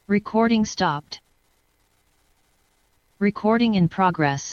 Recording stopped. Recording in progress.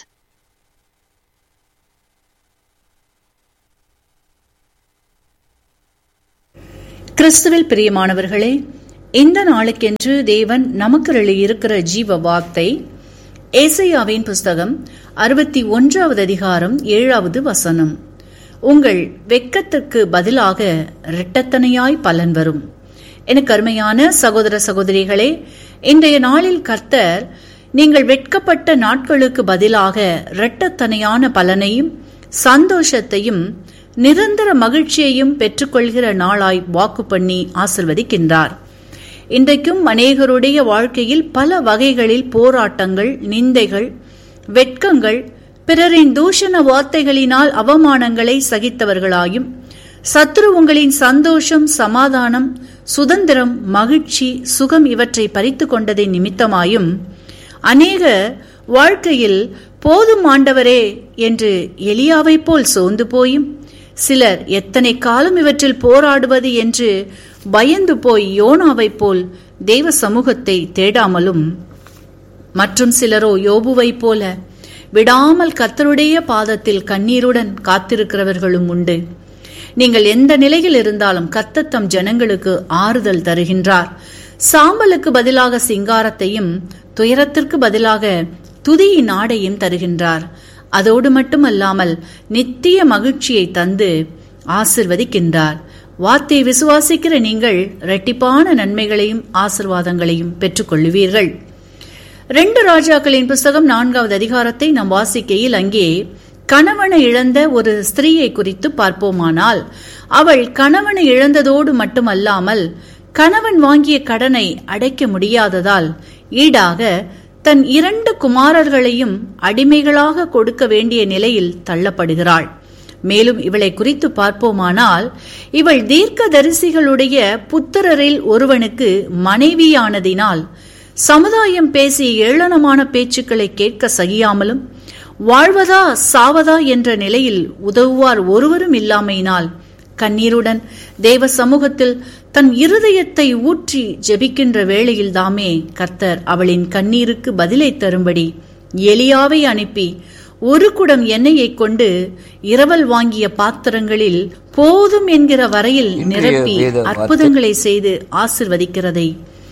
கிறிஸ்துவில் பிரியமானவர்களே இந்த நாளுக்கென்று தேவன் நமக்கு இருக்கிற ஜீவ வார்த்தை ஏசையாவின் புஸ்தகம் அறுபத்தி ஒன்றாவது அதிகாரம் ஏழாவது வசனம் உங்கள் வெட்கத்திற்கு பதிலாக இரட்டத்தனையாய் பலன் வரும் எனக்கு அருமையான சகோதர சகோதரிகளே இன்றைய நாளில் கர்த்தர் நீங்கள் வெட்கப்பட்ட நாட்களுக்கு பதிலாக இரட்டத்தனையான பலனையும் சந்தோஷத்தையும் நிரந்தர மகிழ்ச்சியையும் பெற்றுக்கொள்கிற நாளாய் வாக்கு பண்ணி ஆசிர்வதிக்கின்றார் இன்றைக்கும் அநேகருடைய வாழ்க்கையில் பல வகைகளில் போராட்டங்கள் நிந்தைகள் வெட்கங்கள் பிறரின் தூஷண வார்த்தைகளினால் அவமானங்களை சகித்தவர்களாயும் சத்ரு உங்களின் சந்தோஷம் சமாதானம் சுதந்திரம் மகிழ்ச்சி சுகம் இவற்றை பறித்து கொண்டதை நிமித்தமாயும் அநேக வாழ்க்கையில் போதும் ஆண்டவரே என்று எலியாவைப் போல் சோர்ந்து போயும் சிலர் எத்தனை காலம் இவற்றில் போராடுவது என்று பயந்து போய் யோனாவைப் போல் தெய்வ சமூகத்தை தேடாமலும் மற்றும் சிலரோ யோபுவைப் போல விடாமல் கர்த்தருடைய பாதத்தில் கண்ணீருடன் காத்திருக்கிறவர்களும் உண்டு நீங்கள் எந்த நிலையில் இருந்தாலும் கர்த்தர் தம் ஜனங்களுக்கு ஆறுதல் தருகின்றார் சாம்பலுக்கு பதிலாக சிங்காரத்தையும் துயரத்திற்கு பதிலாக துதியின் ஆடையும் தருகின்றார் அதோடு மட்டுமல்லாமல் நித்திய மகிழ்ச்சியை தந்து ஆசிர்வதிக்கின்றார் வார்த்தையை விசுவாசிக்கிற நீங்கள் இரட்டிப்பான நன்மைகளையும் ஆசிர்வாதங்களையும் பெற்றுக்கொள்ளுவீர்கள் ரெண்டு ராஜாக்களின் புஸ்தகம் நான்காவது அதிகாரத்தை நாம் வாசிக்கையில் அங்கே கணவனை இழந்த ஒரு ஸ்திரீயை குறித்து பார்ப்போமானால் அவள் கணவனை இழந்ததோடு மட்டுமல்லாமல் கணவன் வாங்கிய கடனை அடைக்க முடியாததால் ஈடாக தன் இரண்டு குமாரர்களையும் அடிமைகளாக கொடுக்க வேண்டிய நிலையில் தள்ளப்படுகிறாள் மேலும் இவளை குறித்து பார்ப்போமானால் இவள் தீர்க்க தரிசிகளுடைய புத்திரரில் ஒருவனுக்கு மனைவியானதினால் சமுதாயம் பேசிய ஏளனமான பேச்சுக்களை கேட்க சகியாமலும் வாழ்வதா சாவதா என்ற நிலையில் உதவுவார் ஒருவரும் இல்லாமையினால் கண்ணீருடன் தேவ சமூகத்தில் தன் இருதயத்தை ஊற்றி ஜெபிக்கின்ற வேளையில் தாமே கர்த்தர் அவளின் கண்ணீருக்கு பதிலை தரும்படி எலியாவை அனுப்பி ஒரு குடம் எண்ணெயை கொண்டு இரவல் வாங்கிய பாத்திரங்களில் போதும் என்கிற வரையில் நிரப்பி அற்புதங்களை செய்து ஆசிர்வதிக்கிறதை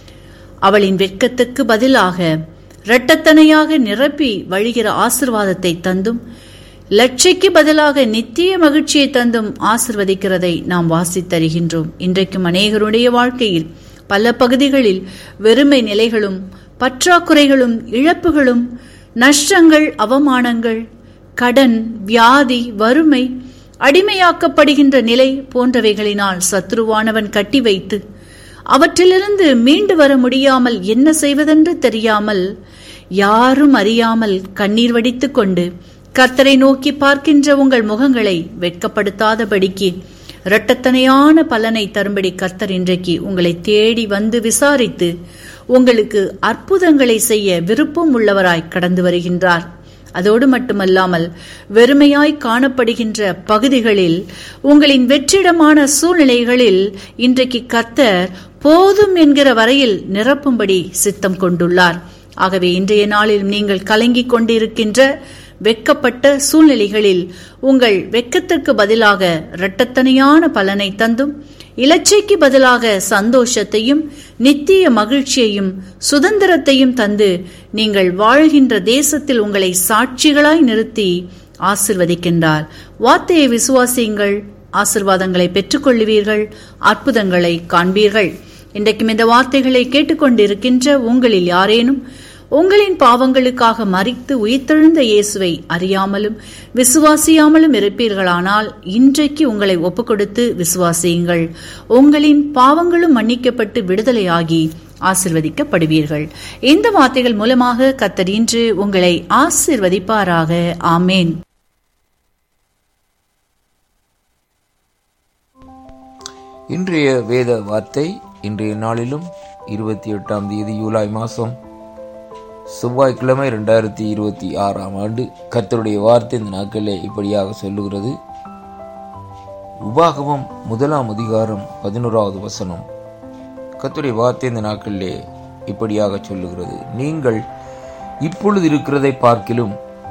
அவளின் வெட்கத்துக்கு பதிலாக இரட்டத்தனையாக நிரப்பி வழிகிற ஆசிர்வாதத்தை தந்தும் லட்சைக்கு பதிலாக நித்திய மகிழ்ச்சியை தந்தும் ஆசிர்வதிக்கிறதை நாம் வாசித்தருகின்றோம் இன்றைக்கும் அநேகருடைய வாழ்க்கையில் பல பகுதிகளில் வெறுமை நிலைகளும் பற்றாக்குறைகளும் இழப்புகளும் நஷ்டங்கள் அவமானங்கள் கடன் வியாதி வறுமை அடிமையாக்கப்படுகின்ற நிலை போன்றவைகளினால் சத்ருவானவன் கட்டி வைத்து அவற்றிலிருந்து மீண்டு வர முடியாமல் என்ன செய்வதென்று தெரியாமல் யாரும் அறியாமல் கண்ணீர் வடித்துக் கொண்டு கர்த்தரை நோக்கி பார்க்கின்ற உங்கள் முகங்களை வெட்கப்படுத்தாதபடிக்கு இரட்டத்தனையான பலனை தரும்படி கர்த்தர் இன்றைக்கு உங்களை தேடி வந்து விசாரித்து உங்களுக்கு அற்புதங்களை செய்ய விருப்பம் உள்ளவராய் கடந்து வருகின்றார் அதோடு மட்டுமல்லாமல் வெறுமையாய் காணப்படுகின்ற பகுதிகளில் உங்களின் வெற்றிடமான சூழ்நிலைகளில் இன்றைக்கு கர்த்தர் போதும் என்கிற வரையில் நிரப்பும்படி சித்தம் கொண்டுள்ளார் ஆகவே இன்றைய நாளில் நீங்கள் கலங்கிக் கொண்டிருக்கின்ற வெட்கப்பட்ட சூழ்நிலைகளில் உங்கள் வெட்கத்திற்கு பதிலாக இரட்டத்தனையான பலனை தந்தும் இலச்சைக்கு பதிலாக சந்தோஷத்தையும் நித்திய மகிழ்ச்சியையும் சுதந்திரத்தையும் தந்து நீங்கள் வாழ்கின்ற தேசத்தில் உங்களை சாட்சிகளாய் நிறுத்தி ஆசிர்வதிக்கின்றார் வார்த்தையை விசுவாசியுங்கள் ஆசிர்வாதங்களை பெற்றுக்கொள்ளுவீர்கள் அற்புதங்களை காண்பீர்கள் இன்றைக்கும் இந்த வார்த்தைகளை கேட்டுக்கொண்டிருக்கின்ற உங்களில் யாரேனும் உங்களின் பாவங்களுக்காக மறித்து உயிர்த்தெழுந்த இயேசுவை அறியாமலும் விசுவாசியாமலும் இருப்பீர்களானால் இன்றைக்கு உங்களை ஒப்புக்கொடுத்து விசுவாசியுங்கள் உங்களின் பாவங்களும் மன்னிக்கப்பட்டு விடுதலையாகி ஆசிர்வதிக்கப்படுவீர்கள் இந்த வார்த்தைகள் மூலமாக கத்தர் இன்று உங்களை ஆசிர்வதிப்பாராக ஆமேன் இன்றைய வேத வார்த்தை இன்றைய நாளிலும் இருபத்தி எட்டாம் தேதி ஜூலை மாதம் செவ்வாய்க்கிழமை ரெண்டாயிரத்தி இருபத்தி ஆறாம் ஆண்டு கர்த்தருடைய வார்த்தை இந்த நாட்களில் இப்படியாக சொல்லுகிறது உபாகமம் முதலாம் அதிகாரம் பதினோராவது வசனம் கர்த்தருடைய வார்த்தை இந்த நாட்களிலே இப்படியாக சொல்லுகிறது நீங்கள் இப்பொழுது இருக்கிறதை பார்க்கிலும்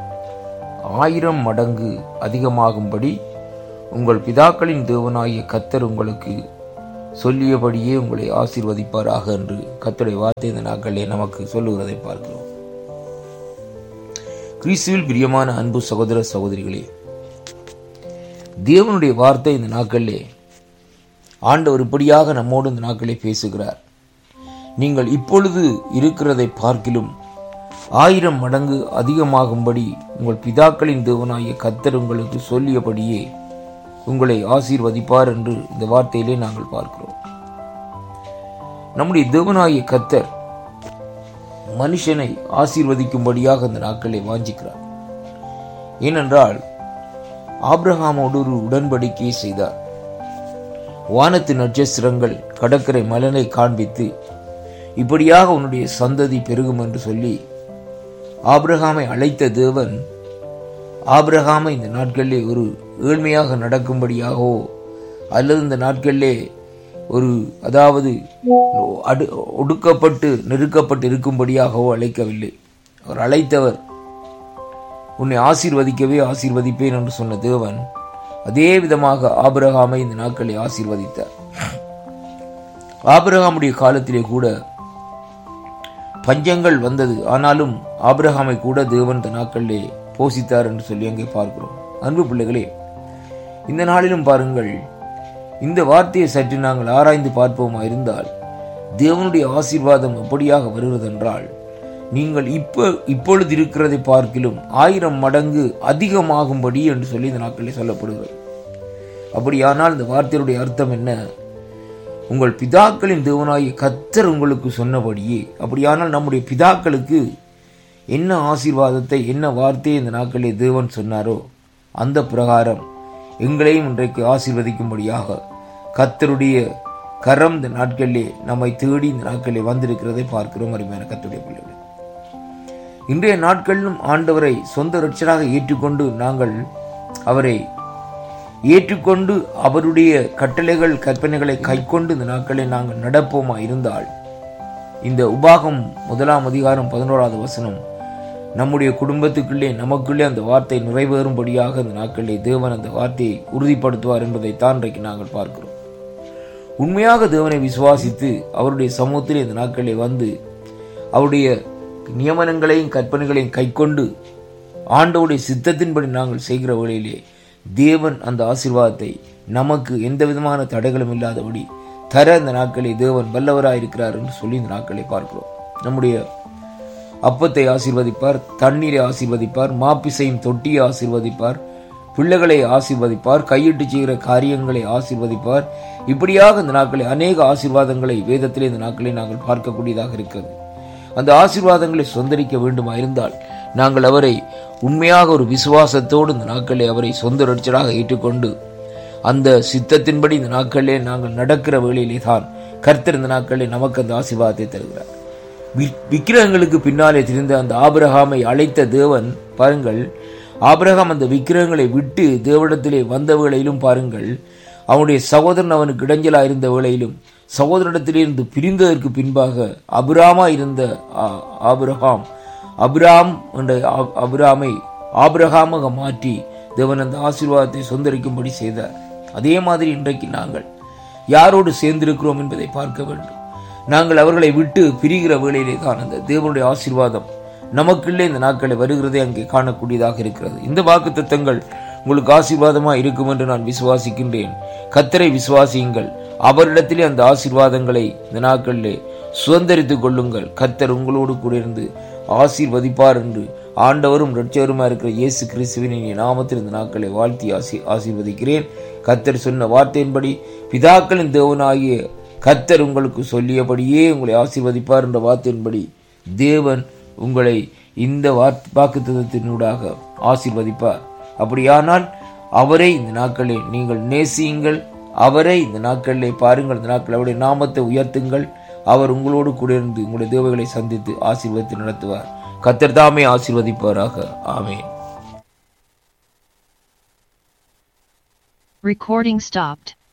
ஆயிரம் மடங்கு அதிகமாகும்படி உங்கள் பிதாக்களின் தேவனாகிய கத்தர் உங்களுக்கு சொல்லியபடியே உங்களை ஆசீர்வதிப்பாராக என்று கத்தருடைய வார்த்தை இந்த நாட்களிலே நமக்கு சொல்லுகிறதை பார்க்கிறோம் கிறிஸ்துவில் பிரியமான அன்பு சகோதர சகோதரிகளே தேவனுடைய வார்த்தை இந்த நாட்களிலே ஆண்டவர் இப்படியாக நம்மோடு இந்த நாட்களே பேசுகிறார் நீங்கள் இப்பொழுது இருக்கிறதை பார்க்கிலும் ஆயிரம் மடங்கு அதிகமாகும்படி உங்கள் பிதாக்களின் தேவனாகிய கத்தர் உங்களுக்கு சொல்லியபடியே உங்களை ஆசீர்வதிப்பார் என்று இந்த வார்த்தையிலே நாங்கள் பார்க்கிறோம் நம்முடைய தேவனாகிய கத்தர் மனுஷனை ஆசீர்வதிக்கும்படியாக இந்த நாட்களை வாஞ்சிக்கிறார் ஏனென்றால் ஆப்ரஹாமோடு ஒரு உடன்படிக்கையை செய்தார் வானத்து நட்சத்திரங்கள் கடற்கரை மலனை காண்பித்து இப்படியாக உன்னுடைய சந்ததி பெருகும் என்று சொல்லி ஆபிரகாமை அழைத்த தேவன் ஆபிரகாமை இந்த நாட்களிலே ஒரு ஏழ்மையாக நடக்கும்படியாகவோ அல்லது இந்த நாட்களிலே ஒரு அதாவது அடு ஒடுக்கப்பட்டு நெருக்கப்பட்டு இருக்கும்படியாகவோ அழைக்கவில்லை அவர் அழைத்தவர் உன்னை ஆசீர்வதிக்கவே ஆசீர்வதிப்பேன் என்று சொன்ன தேவன் அதே விதமாக ஆபிரகாமை இந்த நாட்களை ஆசீர்வதித்தார் ஆபிரகாமுடைய காலத்திலே கூட பஞ்சங்கள் வந்தது ஆனாலும் ஆபிரகாமை கூட தேவன் இந்த நாட்களிலே போஷித்தார் என்று சொல்லி அங்கே பார்க்கிறோம் அன்பு பிள்ளைகளே இந்த நாளிலும் பாருங்கள் இந்த வார்த்தையை சற்று நாங்கள் ஆராய்ந்து பார்ப்போமா இருந்தால் தேவனுடைய ஆசீர்வாதம் எப்படியாக வருகிறது என்றால் நீங்கள் இப்ப இப்பொழுது இருக்கிறதை பார்க்கிலும் ஆயிரம் மடங்கு அதிகமாகும்படி என்று சொல்லி இந்த நாட்களில் சொல்லப்படுகிறது அப்படியானால் இந்த வார்த்தையுடைய அர்த்தம் என்ன உங்கள் பிதாக்களின் தேவனாகிய கத்தர் உங்களுக்கு சொன்னபடியே அப்படியானால் நம்முடைய பிதாக்களுக்கு என்ன ஆசீர்வாதத்தை என்ன வார்த்தையை இந்த நாட்களிலே தேவன் சொன்னாரோ அந்த பிரகாரம் எங்களையும் இன்றைக்கு ஆசீர்வதிக்கும்படியாக கத்தருடைய கரம் இந்த நாட்களிலே நம்மை தேடி இந்த நாட்களிலே வந்திருக்கிறதை பார்க்கிறோம் அருமையான கத்தருடைய பிள்ளைகள் இன்றைய நாட்களிலும் ஆண்டவரை சொந்த ரட்சராக ஏற்றுக்கொண்டு நாங்கள் அவரை ஏற்றுக்கொண்டு அவருடைய கட்டளைகள் கற்பனைகளை கைக்கொண்டு இந்த நாட்களை நாங்கள் நடப்போமா இருந்தால் இந்த உபாகம் முதலாம் அதிகாரம் பதினோராவது வசனம் நம்முடைய குடும்பத்துக்குள்ளே நமக்குள்ளே அந்த வார்த்தை நிறைவேறும்படியாக இந்த நாட்களிலே தேவன் அந்த வார்த்தையை உறுதிப்படுத்துவார் என்பதை தான் இன்றைக்கு நாங்கள் பார்க்கிறோம் உண்மையாக தேவனை விசுவாசித்து அவருடைய சமூகத்திலே இந்த நாட்களிலே வந்து அவருடைய நியமனங்களையும் கற்பனைகளையும் கைக்கொண்டு ஆண்டவுடைய சித்தத்தின்படி நாங்கள் செய்கிற வேளையிலே தேவன் அந்த ஆசீர்வாதத்தை நமக்கு எந்த விதமான தடைகளும் இல்லாதபடி தர இந்த நாட்களை தேவன் வல்லவராயிருக்கிறார் என்று சொல்லி இந்த நாட்களை பார்க்கிறோம் நம்முடைய அப்பத்தை ஆசீர்வதிப்பார் தண்ணீரை ஆசீர்வதிப்பார் மாப்பிசையும் தொட்டியை ஆசீர்வதிப்பார் பிள்ளைகளை ஆசீர்வதிப்பார் கையிட்டு செய்கிற காரியங்களை ஆசீர்வதிப்பார் இப்படியாக இந்த நாட்களை அநேக ஆசீர்வாதங்களை வேதத்திலே இந்த நாட்களை நாங்கள் பார்க்கக்கூடியதாக இருக்கிறது அந்த ஆசீர்வாதங்களை சொந்தரிக்க வேண்டுமா இருந்தால் நாங்கள் அவரை உண்மையாக ஒரு விசுவாசத்தோடு இந்த நாட்களை அவரை சொந்த ரட்சராக ஏற்றுக்கொண்டு அந்த சித்தத்தின்படி இந்த நாட்களிலே நாங்கள் நடக்கிற வேளையிலே தான் கர்த்தர் இந்த நாட்களிலே நமக்கு அந்த ஆசீர்வாதத்தை தருகிறார் விக்கிரகங்களுக்கு பின்னாலே திரிந்த அந்த ஆபிரகாமை அழைத்த தேவன் பாருங்கள் ஆபிரகாம் அந்த விக்கிரகங்களை விட்டு தேவனிடத்திலே வந்த வேளையிலும் பாருங்கள் அவனுடைய சகோதரன் அவனுக்கு இடைஞ்சலா இருந்த வேளையிலும் சகோதரனிடத்திலிருந்து பிரிந்ததற்கு பின்பாக அபிராமா இருந்த ஆபிரகாம் அபிராம் என்ற அபிராமை ஆபிரகாமாக மாற்றி தேவன் அந்த ஆசீர்வாதத்தை சொந்தரிக்கும்படி செய்தார் அதே மாதிரி இன்றைக்கு நாங்கள் யாரோடு சேர்ந்திருக்கிறோம் என்பதை பார்க்க வேண்டும் நாங்கள் அவர்களை விட்டு பிரிகிற வேளையிலே தான் அந்த தேவனுடைய ஆசீர்வாதம் நமக்குள்ளே இந்த நாட்களை வருகிறதை அங்கே காணக்கூடியதாக இருக்கிறது இந்த வாக்கு தத்தங்கள் உங்களுக்கு ஆசீர்வாதமாக இருக்கும் என்று நான் விசுவாசிக்கின்றேன் கத்தரை விசுவாசியுங்கள் அவரிடத்திலே அந்த ஆசீர்வாதங்களை இந்த நாட்களிலே சுதந்திரித்துக் கொள்ளுங்கள் கத்தர் உங்களோடு கூட இருந்து ஆசீர்வதிப்பார் என்று ஆண்டவரும் இரட்சகருமா இருக்கிற இயேசு கிறிஸ்துவின் நாமத்தில் இந்த நாட்களை வாழ்த்தி ஆசி ஆசீர்வதிக்கிறேன் கத்தர் சொன்ன வார்த்தையின்படி பிதாக்களின் தேவனாகிய கத்தர் உங்களுக்கு சொல்லியபடியே உங்களை ஆசீர்வதிப்பார் என்ற வார்த்தையின்படி தேவன் உங்களை இந்த வாக்குத்தத்தினூடாக ஆசீர்வதிப்பார் அப்படியானால் அவரை இந்த நாட்களில் நீங்கள் நேசியுங்கள் அவரை இந்த நாட்களிலே பாருங்கள் இந்த நாட்கள் அவருடைய நாமத்தை உயர்த்துங்கள் அவர் உங்களோடு கூட இருந்து உங்களுடைய தேவைகளை சந்தித்து ஆசீர்வதித்து நடத்துவார் கத்தர் தாமே ஆசீர்வதிப்பாராக ஆமேன் Recording stopped.